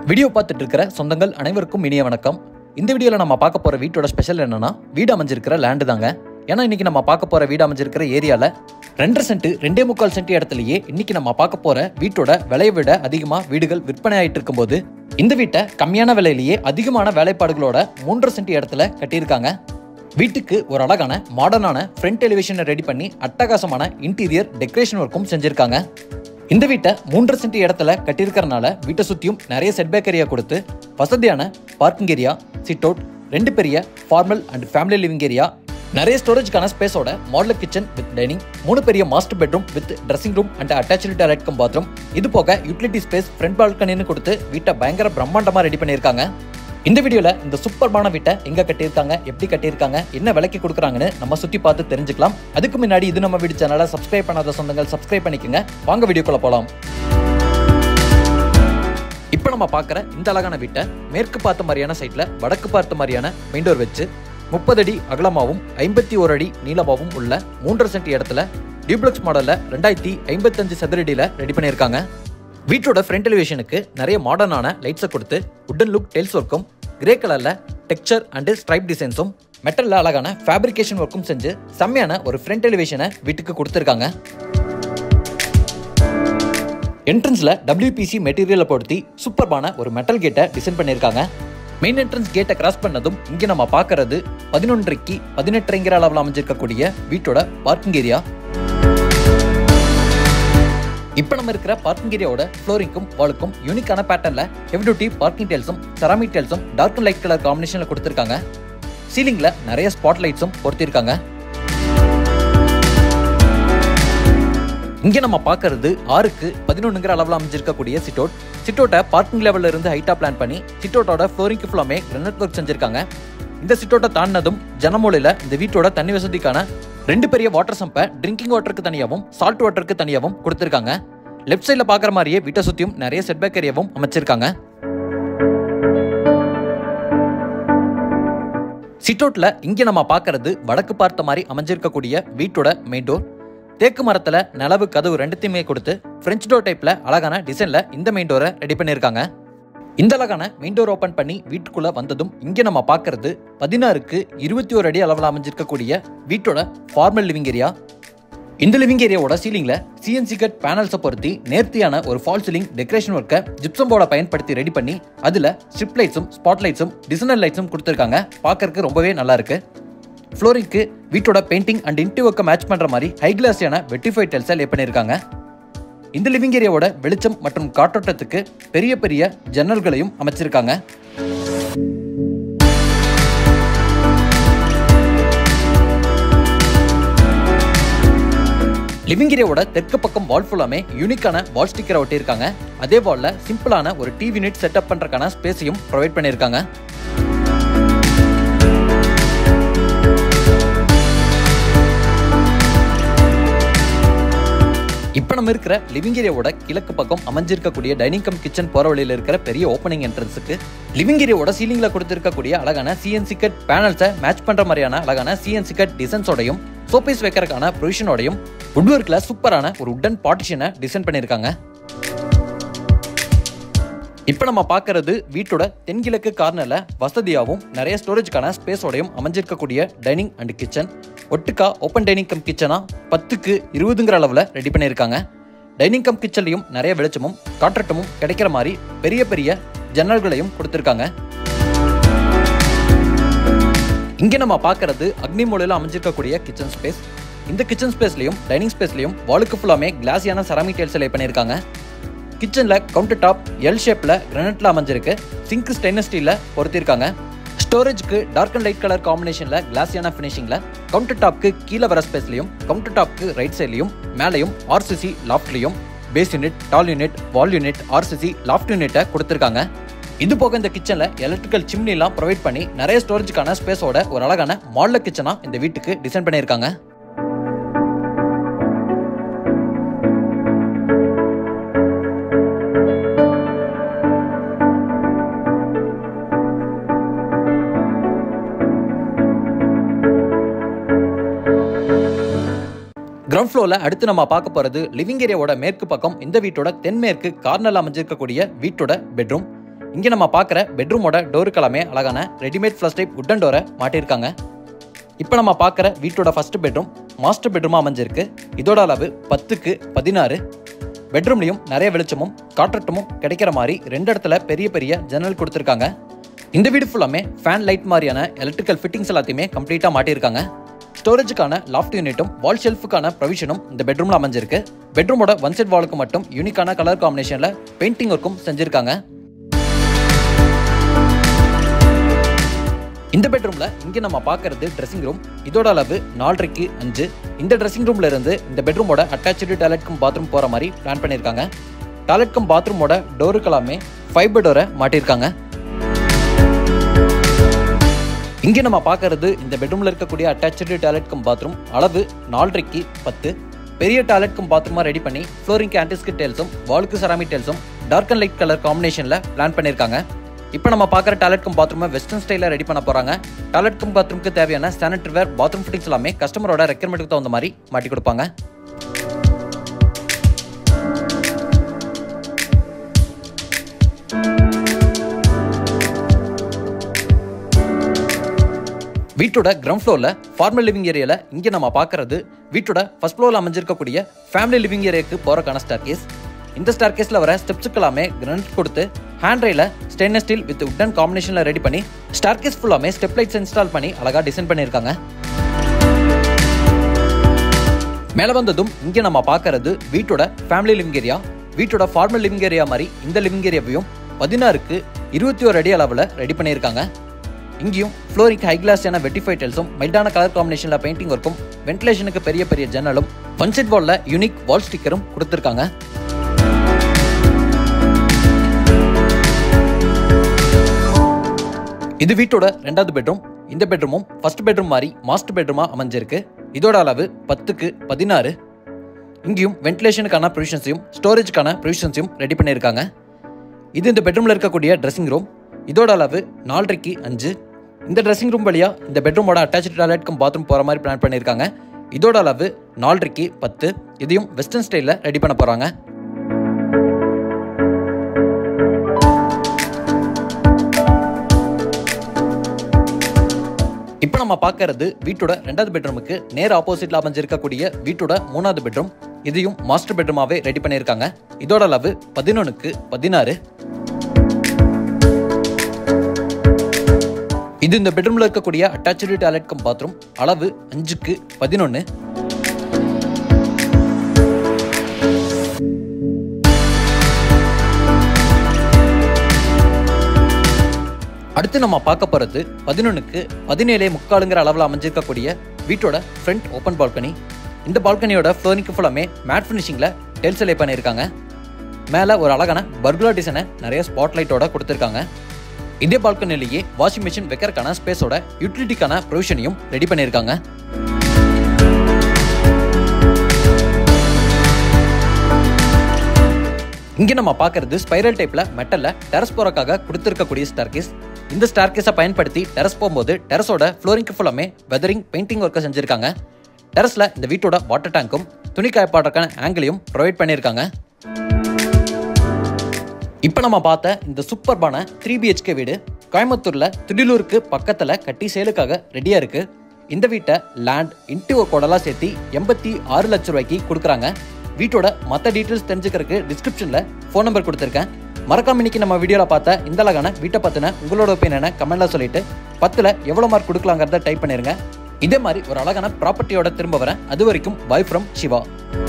video பார்த்துட்டு இருக்கிற சொந்தங்கள் அனைவருக்கும் இனிய வணக்கம் இந்த வீடியோவில் நம்ம பார்க்க போகிற வீட்டோட ஸ்பெஷல் என்னன்னா வீடு அமைஞ்சிருக்கிற லேண்டு தாங்க ஏன்னா இன்னைக்கு நம்ம பார்க்க போகிற வீடு அமைஞ்சிருக்கிற ஏரியாவில் ரெண்டரை சென்ட் ரெண்டே முக்கால் சென்ட் இடத்துலயே இன்னைக்கு நம்ம பார்க்க போகிற வீட்டோட விலையை விட அதிகமாக வீடுகள் விற்பனை ஆயிட்டு இருக்கும்போது இந்த வீட்டை கம்மியான விலையிலேயே அதிகமான வேலைப்பாடுகளோட மூன்றரை சென்ட் இடத்துல கட்டியிருக்காங்க வீட்டுக்கு ஒரு அழகான மாடர்னான ஃப்ரண்ட் டெலிவிஷனை ரெடி பண்ணி அட்டகாசமான இன்டீரியர் டெக்கரேஷன் ஒர்க்கும் செஞ்சிருக்காங்க இந்த வீட்டை மூன்றரை சென்ட் இடத்துல கட்டியிருக்கறனால வீட்டை சுற்றியும் நிறைய செட்பேக் ஏரியா கொடுத்து வசதியான பார்க்கிங் ஏரியா சிட் அவுட் ரெண்டு பெரிய formal and family living area நிறைய ஸ்டோரேஜ்க்கான ஸ்பேஸோட மாடல் கிச்சன் வித் டைனிங் மூணு பெரிய master bedroom with dressing room and attach toilet cum bathroom இது போக யூட்டிலிட்டி ஸ்பேஸ் ஃப்ரண்ட் பால்கனின்னு கொடுத்து வீட்டை பயங்கர பிரம்மாண்டமாக ரெடி பண்ணியிருக்காங்க இந்த வீடியோல இந்த சூப்பர்மான வீட்டை எங்க கட்டியிருக்காங்க எப்படி கட்டியிருக்காங்க என்ன விலைக்கு கொடுக்குறாங்கன்னு நம்ம சுத்தி பார்த்து தெரிஞ்சுக்கலாம் அதுக்கு முன்னாடி இது நம்ம வீடு சேனலை சப்ஸ்கிரைப் பண்ணாத சொந்தங்கள் சப்ஸ்கிரைப் பண்ணிக்கோங்க வாங்க வீடியோக்குள்ள போலாம் இப்போ நம்ம பார்க்குற இந்த அழகான வீட்டை மேற்கு பார்த்த மாதிரியான சைட்ல வடக்கு பார்த்த மாதிரியான மெயின் டோர் வச்சு முப்பது அடி அகலமாகவும் ஐம்பத்தி ஒரு அடி நீளமாகவும் உள்ள மூன்றரை சென்ட் இடத்துல டியூப்ளக்ஸ் மாடல்ல ரெண்டாயிரத்தி ஐம்பத்தஞ்சு சதுரடியில் ரெடி பண்ணியிருக்காங்க வீட்டோட ஃப்ரண்ட் எலிவேஷனுக்கு நிறைய மாடர்னான லைட்ஸை கொடுத்து உட்டன் லுக் டெல்ஸ் ஒர்க்கும் கிரே கலர்ல டெக்ஸ்சர் அண்ட் ஸ்ட்ரைப் டிசைன்ஸும் மெட்டல்ல அழகான ஃபேப்ரிகேஷன் ஒர்க்கும் செஞ்சு செம்மையான ஒரு ஃப்ரண்ட் எலிவேஷனை வீட்டுக்கு கொடுத்துருக்காங்க என்ட்ரன்ஸ்ல WPC மெட்டீரியலை பொருத்தி சூப்பர்பான ஒரு மெட்டல் கேட்டை டிசைன் பண்ணியிருக்காங்க மெயின் என்ட்ரன்ஸ் கேட்டை கிராஸ் பண்ணதும் இங்கே நம்ம பார்க்கறது பதினொன்றைக்கு பதினெட்டுங்கிற அளவில் அமைஞ்சிருக்கக்கூடிய வீட்டோட பார்க்கிங் ஏரியா இப்போ நம்ம இருக்கிற பார்க்கிங் ஏரியாவோட ஃப்ளோரிங்க்கும் வாலுக்கும் யூனிக்கான பேட்டர்ல ஹெவி டியூட்டி பார்க்கிங் டைல்ஸும் செராமிக் டைல்ஸும் டார்க் லைட் கலர் காம்பினேஷன்ல கொடுத்துருக்காங்க சீலிங்ல நிறைய ஸ்பாட் லைட்ஸும் பொருத்திருக்காங்க இங்க நம்ம பார்க்கறது ஆறுக்கு பதினொன்னுங்கிற அளவில் அமைஞ்சிருக்கக்கூடிய சிட்டோட் சிட்டோட்டை பார்க்கிங் லெவல்ல இருந்து ஹைட்டா பிளான் பண்ணி சிட்டோட்டோட ஃப்ளோரிங்க்கு ஃபுல்லாமே கிரனட் ஒர்க் செஞ்சிருக்காங்க இந்த சிட்டோட்டை தாண்டினதும் ஜனமூலையில இந்த வீட்டோட தண்ணி வசதிக்கான ரெண்டு பெரிய வாட்டர் சம்பை ட்ரிங்கிங் வாட்டருக்கு தனியாகவும் சால்ட் வாட்டருக்கு தனியாகவும் கொடுத்துருக்காங்க லெஃப்ட் சைடில் பார்க்குற மாதிரியே வீட்டை சுற்றியும் நிறைய செட்பேக் ஏரியாவும் அமைச்சிருக்காங்க சிட்டோட்டில் இங்கே நம்ம பார்க்கறது வடக்கு பார்த்த மாதிரி அமைஞ்சிருக்கக்கூடிய வீட்டோட மெயின் டோர் தேக்கு மரத்துல நிலவு கதவு ரெண்டுத்தையுமே கொடுத்து பிரெஞ்ச் டோர் டைப்ல அழகான டிசைன்ல இந்த மெயின் டோரை ரெடி பண்ணியிருக்காங்க இந்த அழகான மெயின் டோர் ஓப்பன் பண்ணி வீட்டுக்குள்ள வந்ததும் இங்க நம்ம பார்க்கறது பதினாறுக்கு இருபத்தி ஒரு அடி அளவில் அமைஞ்சிருக்கக்கூடிய வீட்டோட ஃபார்மல் லிவிங் ஏரியா இந்த லிவிங் ஏரியாவோட சீலிங்ல சிஎன்சி கட் பேனல்ஸை பொருத்தி நேர்த்தியான ஒரு ஃபால் சீலிங் டெக்கரேஷன் ஒர்க்கை ஜிப்சம் போர்டை பயன்படுத்தி ரெடி பண்ணி அதுல ஸ்ட்ரிப் லைட்ஸும் ஸ்பாட் லைட்ஸும் டிசைனர் லைட்ஸும் கொடுத்துருக்காங்க பார்க்கறதுக்கு ரொம்பவே நல்லா இருக்கு ஃப்ளோரிங்க்கு வீட்டோட பெயிண்டிங் அண்ட் இன்டி ஒர்க்கை மேட்ச் பண்ற மாதிரி ஹை கிளாஸியான வெட்டிஃபை டைல்ஸை லே பண்ணியிருக்காங்க இந்த லிவிங் ஏரியாவோட வெளிச்சம் மற்றும் காற்றோட்டத்துக்கு பெரிய பெரிய ஜன்னல்களையும் அமைச்சிருக்காங்க லிவிங் ஏரியாவோட தெற்கு பக்கம் வால் ஃபுல்லாமே யூனிக்கான வால் ஸ்டிக்கரை ஒட்டியிருக்காங்க அதே வால்ல சிம்பிளான ஒரு டிவி யூனிட் செட்டப் பண்றதுக்கான ஸ்பேஸையும் ப்ரொவைட் பண்ணியிருக்காங்க இப்போ நம்ம இருக்கிற லிவிங் ஏரியாவோட கிழக்கு பக்கம் அமைஞ்சிருக்கக்கூடிய டைனிங் கம் கிச்சன் போற வழியில இருக்கிற பெரிய ஓப்பனிங் என்ட்ரன்ஸுக்கு லிவிங் ஏரியாவோட சீலிங்ல கொடுத்திருக்கக்கூடிய அழகான சிஎன்சி கட் பேனல்ஸை மேட்ச் பண்ற மாதிரியான அழகான சிஎன்சி கட் டிசைன்ஸோடையும் சோபீஸ் வைக்கிறதுக்கான ப்ரொவிஷனோடையும் வுட் ஒர்க்ல சூப்பரான ஒரு உட்டன் பார்ட்டிஷனை டிசைன் பண்ணியிருக்காங்க இப்போ நம்ம பார்க்கறது வீட்டோட தென்கிழக்கு கார்னர்ல வசதியாகவும் நிறைய ஸ்டோரேஜ்க்கான ஸ்பேஸோடையும் அமைஞ்சிருக்கக்கூடிய டைனிங் அண்ட் கிச்சன் ஒட்டுக்கா ஓப்பன் டைனிங் கம் கிச்சனா பத்துக்கு இருபதுங்கிற அளவில் ரெடி பண்ணியிருக்காங்க டைனிங் கம் கிச்சன்லையும் நிறைய வெளிச்சமும் காற்றட்டமும் கிடைக்கிற மாதிரி பெரிய பெரிய ஜன்னல்களையும் கொடுத்துருக்காங்க இங்கே நம்ம பார்க்கறது அக்னி மூலையில் அமைஞ்சிருக்கக்கூடிய கிச்சன் ஸ்பேஸ் இந்த கிச்சன் ஸ்பேஸ்லையும் டைனிங் ஸ்பேஸ்லையும் வாலுக்கு ஃபுல்லாமே கிளாஸியான செராமிக் டைல்ஸ் லே பண்ணியிருக்காங்க கிச்சனில் கவுண்டர் டாப் எல் ஷேப்பில் கிரனட்ல அமைஞ்சிருக்கு சிங்க் ஸ்டெயின்லெஸ் ஸ்டீலில் பொருத்திருக்காங்க ஸ்டோரேஜ்க்கு டார்க் அண்ட் லைட் கலர் காம்பினேஷனில் கிளாஸியான ஃபினிஷிங்கில் கவுண்டர் டாப்க்கு கீழே வர ஸ்பேஸ்லையும் கவுண்டர் டாப்க்கு ரைட் சைட்லையும் மேலேயும் ஆர்சிசி லாஃப்ட்லையும் base unit tall unit wall unit RCC loft யூனிட்டை கொடுத்துருக்காங்க இது போக இந்த கிச்சனில் எலக்ட்ரிக்கல் சிம்னிலாம் ப்ரொவைட் பண்ணி நிறைய ஸ்டோரேஜ்க்கான ஸ்பேஸோட ஒரு அழகான மாடல் கிச்சனாக இந்த வீட்டுக்கு டிசைன் பண்ணியிருக்காங்க கிரவுண்ட் ஃப்ளோரில் அடுத்து நம்ம பார்க்க போகிறது லிவிங் ஏரியாவோட மேற்கு பக்கம் இந்த வீட்டோட தென்மேற்கு கார்னரில் அமைஞ்சிருக்கக்கூடிய வீட்டோட பெட்ரூம் இங்கே நம்ம பார்க்குற பெட்ரூமோட டோருக்கு எல்லாமே அழகான ரெடிமேட் ஃப்ளஷ் டைப் உட்டன் டோரை மாட்டியிருக்காங்க இப்போ நம்ம பார்க்குற வீட்டோட ஃபர்ஸ்ட் பெட்ரூம் மாஸ்டர் பெட்ரூமாக அமைஞ்சிருக்கு இதோட அளவு பத்துக்கு பதினாறு பெட்ரூம்லையும் நிறைய வெளிச்சமும் காற்றோட்டமும் கிடைக்கிற மாதிரி ரெண்டு இடத்துல பெரிய பெரிய ஜன்னல் கொடுத்துருக்காங்க இந்த வீடு ஃபுல்லாமே ஃபேன் லைட் மாதிரியான எலக்ட்ரிக்கல் ஃபிட்டிங்ஸ் எல்லாத்தையுமே கம்ப்ளீட்டாக மாட்டியிருக்காங்க ஸ்டோரேஜுக்கான லாஃப்ட் யூனிட்டும் வால் ஷெல்ஃபுக்கான ப்ரொவிஷனும் இந்த பெட்ரூமில் அமைஞ்சிருக்கு பெட்ரூமோட ஒன் சைட் வாலுக்கு மட்டும் யூனிக்கான கலர் காம்பினேஷனில் பெயிண்டிங் ஒர்க்கும் செஞ்சிருக்காங்க இந்த பெட்ரூம்ல இங்க நம்ம பார்க்கறது ட்ரெஸ்ஸிங் ரூம் இதோட அளவு நாலரைக்கு அஞ்சு இந்த ட்ரெஸ்ஸிங் ரூம்ல இருந்து இந்த பெட்ரூமோட அட்டாச்சு டாய்லெட்க்கும் பாத்ரூம் போற மாதிரி பிளான் பண்ணியிருக்காங்க டாய்லெட்க்கும் பாத்ரூமோட டோருக்கு எல்லாமே ஃபைபர் டோரை மாட்டியிருக்காங்க இங்கே நம்ம பார்க்கறது இந்த பெட்ரூம்ல இருக்கக்கூடிய அட்டாச்சு டாய்லெட் கம் பாத்ரூம் அளவு நாலரைக்கு பத்து பெரிய டாய்லெட் கம் பாத்ரூமா ரெடி பண்ணி ஃப்ளோரிங்க்கு ஆன்டிஸ்கிட் டேல்ஸும் வாலுக்கு செராமிக் டேல்ஸும் டார்க் அண்ட் லைட் கலர் காம்பினேஷன்ல பிளான் பண்ணியிருக்காங்க இப்போ நம்ம பார்க்குற டாய்லெட் கம் பாத்ரூமை வெஸ்டர்ன் ஸ்டைலில் ரெடி பண்ண போறாங்க டாய்லெட் கம் பாத்ரூம்க்கு தேவையான சானிட்டரி வேர் பாத்ரூம் ஃபிட்டிங்ஸ் எல்லாமே கஸ்டமரோட ரெக்யர்மெண்ட்டுக்கு தகுந்த மாதிரி மாட்டி கொடுப்பாங்க வீட்டோட கிரவுண்ட் ஃப்ளோரில் ஃபார்மல் லிவிங் ஏரியாவில் இங்கே நம்ம பார்க்கறது வீட்டோட ஃபர்ஸ்ட் ஃப்ளோரில் அமைஞ்சிருக்கக்கூடிய ஃபேமிலி லிவிங் ஏரியாவுக்கு போகிறக்கான ஸ்டார் கேஸ் இந்த ஸ்டார் கேஸில் வர ஸ்டெப்ஸுக்கு எல்லாமே கிரனட் கொடுத்து ஹேண்ட் ரயில ஸ்டெயின்லெஸ் ஸ்டீல் வித் உட்டன் காம்பினேஷனில் ரெடி பண்ணி ஸ்டார் கேஸ் ஃபுல்லாமே ஸ்டெப் லைட்ஸ் இன்ஸ்டால் பண்ணி அழகாக டிசைன் பண்ணியிருக்காங்க மேலே வந்ததும் இங்கே நம்ம பார்க்கறது வீட்டோட ஃபேமிலி லிவிங் ஏரியா வீட்டோட ஃபார்மல் லிவிங் ஏரியா மாதிரி இந்த லிவிங் ஏரியாவையும் பதினாறுக்கு இருபத்தி ஒரு அடி அளவில் ரெடி பண்ணியிருக்காங்க இங்கேயும் ஃப்ளோரிக் ஹை கிளாஸான வெட்டிஃபை டெல்ஸும் மைல்டான கலர் காம்பினேஷனில் பெயிண்டிங் ஒர்க்கும் வென்டிலேஷனுக்கு பெரிய பெரிய ஜன்னலும் ஒன் செட் வாலில் யூனிக் வால் ஸ்டிக்கரும் கொடுத்துருக்காங்க இது வீட்டோட ரெண்டாவது பெட்ரூம் இந்த பெட்ரூமும் ஃபர்ஸ்ட் பெட்ரூம் மாதிரி மாஸ்டர் பெட்ரூமா அமைஞ்சிருக்கு இதோட அளவு பத்துக்கு பதினாறு இங்கேயும் வென்டிலேஷனுக்கான ப்ரொவிஷன்ஸையும் ஸ்டோரேஜுக்கான ப்ரொவிஷன்ஸையும் ரெடி பண்ணியிருக்காங்க இது இந்த பெட்ரூமில் இருக்கக்கூடிய ட்ரெஸ்ஸிங் ரூம் இதோட அளவு நாலரைக்கு அஞ்சு இந்த ட்ரெஸ்ஸிங் ரூம் வழியாக இந்த பெட்ரூமோட அட்டாச்சு டாய்லெட்க்கும் பாத்ரூம் போகிற மாதிரி பிளான் பண்ணியிருக்காங்க இதோட அளவு நாலரைக்கு பத்து இதையும் வெஸ்டர்ன் ஸ்டைலில் ரெடி பண்ண போகிறாங்க இப்போ நம்ம பார்க்கறது வீட்டோட ரெண்டாவது பெட்ரூமுக்கு நேர் ஆப்போசிட்ல அமைஞ்சிருக்கக்கூடிய வீட்டோட மூணாவது பெட்ரூம் இதையும் மாஸ்டர் பெட்ரூமாவே ரெடி பண்ணியிருக்காங்க இதோட அளவு பதினொன்னுக்கு பதினாறு இது இந்த பெட்ரூம்ல இருக்கக்கூடிய அட்டாச்சு டாய்லெட் கம் பாத்ரூம் அளவு அஞ்சுக்கு பதினொன்று அடுத்து நம்ம பார்க்க போறது பதினொன்னுக்கு பதினேழே முக்காலுங்கிற அளவில் அமைஞ்சிருக்கக்கூடிய வீட்டோட ஃப்ரண்ட் ஓப்பன் பால்கனி இந்த பால்கனியோட ஃப்ளோரிங்க்கு ஃபுல்லாமே மேட் ஃபினிஷிங்கில் டெல்ஸ் லே பண்ணியிருக்காங்க மேலே ஒரு அழகான பர்குலா டிசைனை நிறைய ஸ்பாட் லைட்டோட கொடுத்துருக்காங்க இதே பால்கனிலேயே வாஷிங் மிஷின் வைக்கிறக்கான ஸ்பேஸோட யூட்டிலிட்டிக்கான ப்ரொவிஷனையும் ரெடி பண்ணியிருக்காங்க இங்கே நம்ம பார்க்கறது ஸ்பைரல் டைப்ல மெட்டல்ல டெரஸ் போறக்காக கொடுத்துருக்கக்கூடிய ஸ்டார்கேஸ் இந்த ஸ்டார்கேஸை பயன்படுத்தி டெரஸ் போகும்போது டெரஸோட ஃப்ளோரிங்க்கு ஃபுல்லாமே வெதரிங் பெயிண்டிங் ஒர்க்கை செஞ்சிருக்காங்க டெரஸ்ல இந்த வீட்டோட வாட்டர் டேங்க்கும் துணி காயப்பாடுறக்கான ஆங்கிளையும் ப்ரொவைட் பண்ணியிருக்காங்க இப்போ நம்ம பார்த்த இந்த சூப்பர்பான த்ரீ பிஹெச்கே வீடு கோயம்புத்தூர்ல துடிலூருக்கு பக்கத்துல கட்டி சேலுக்காக ரெடியா இருக்கு இந்த வீட்டை லேண்ட் இன்டி ஒர்க்கோடலாம் சேர்த்து எண்பத்தி ஆறு லட்சம் ரூபாய்க்கு கொடுக்குறாங்க வீட்டோட மற்ற டீட்டெயில்ஸ் தெரிஞ்சுக்கிறதுக்கு டிஸ்கிரிப்ஷனில் ஃபோன் நம்பர் கொடுத்துருக்கேன் மறக்காம இன்னைக்கு நம்ம வீடியோவில் பார்த்த இந்த அழகான வீட்டை பற்றின உங்களோட ஒப்பீனியனை கமெண்ட்ல சொல்லிட்டு பத்தில் எவ்வளோ மார்க் கொடுக்கலாங்கிறத டைப் பண்ணிருங்க இதே மாதிரி ஒரு அழகான ப்ராப்பர்ட்டியோட திரும்ப வரேன் அது வரைக்கும் பை ஃப்ரம் சிவா